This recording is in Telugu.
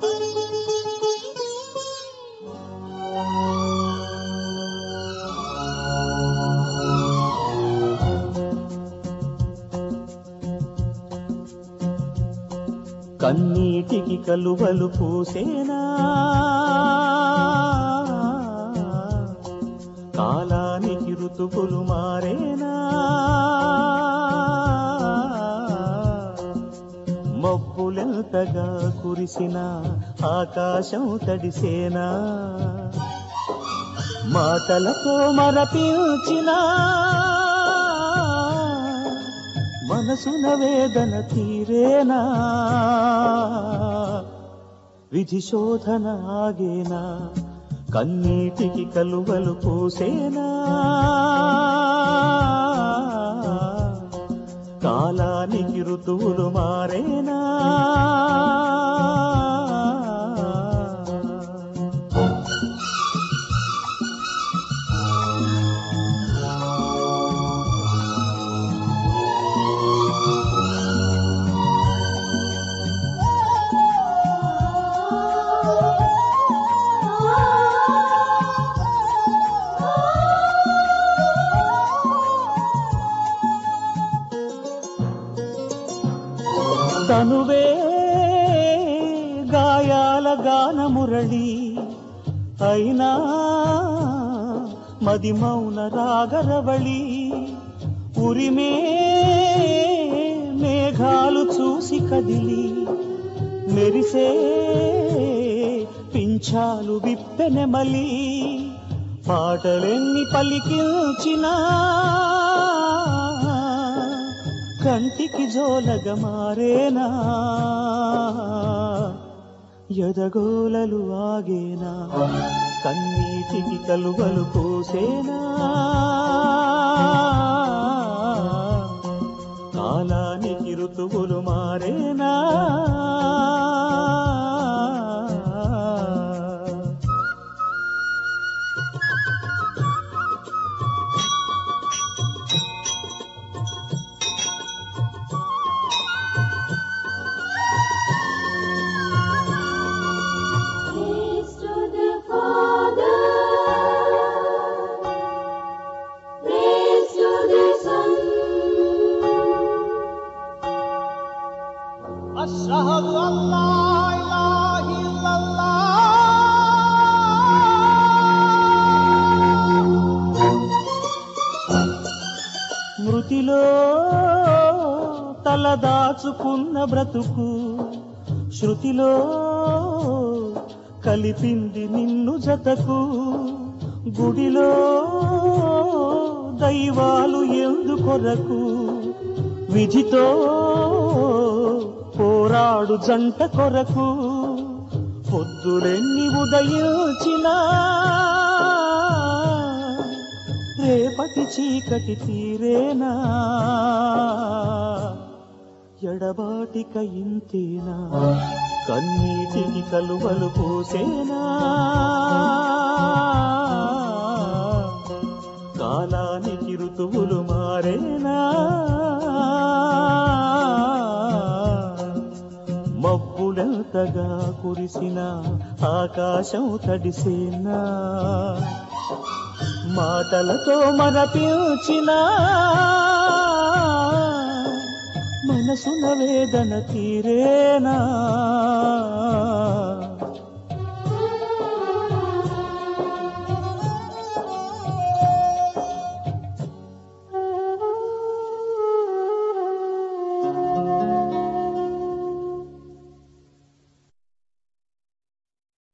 కన్నీటికి కలువలు పూసేనా కాలానికి ఋతువులు మారేనా మబ్బులెంతగా కురిసిన ఆకాశం తడిసేనా మాటలతో మరపించిన మనసున వేదన తీరేనా విధి శోధన ఆగేనా కన్నీటికి కలువలు పూసేనా కాలానికి ఋతువులు మారేనా తనువే గాయాల గాన మురళి అయినా మది మౌన రాగరవళి ఉరిమే మేఘాలు చూసి కదిలి మెరిసే పింఛాలు విప్పెనెమలి పాటలెన్ని పలికించినా కంటికి జోలగ మారేనా ఎదగోలలు ఆగేనా కన్నీటికి కలువలు పూసేనా కాలానికి ఋతువులు మారేనా Praise to the Father. Praise to the Son. أشهد أن لا إله إلا الله మృతిలో తలదాచుకున్న బ్రతుకు శృతిలో కలిపింది నిన్ను జతకు గుడిలో దైవాలు ఎందుకొరకు విధితో పోరాడు జంట కొరకు పొద్దులెన్ని ఉదయించినా రేపటి చీకటి తీరేనా ఎడబాటిక ఇంతేనా కన్నీటికి కలువలు పోసేనా కాలానికి ఋతువులు మారేనా మబ్బులెంతగా కురిసిన ఆకాశం తడిసేనా మాటలతో మరపించిన మనసున వేదన తీరేనా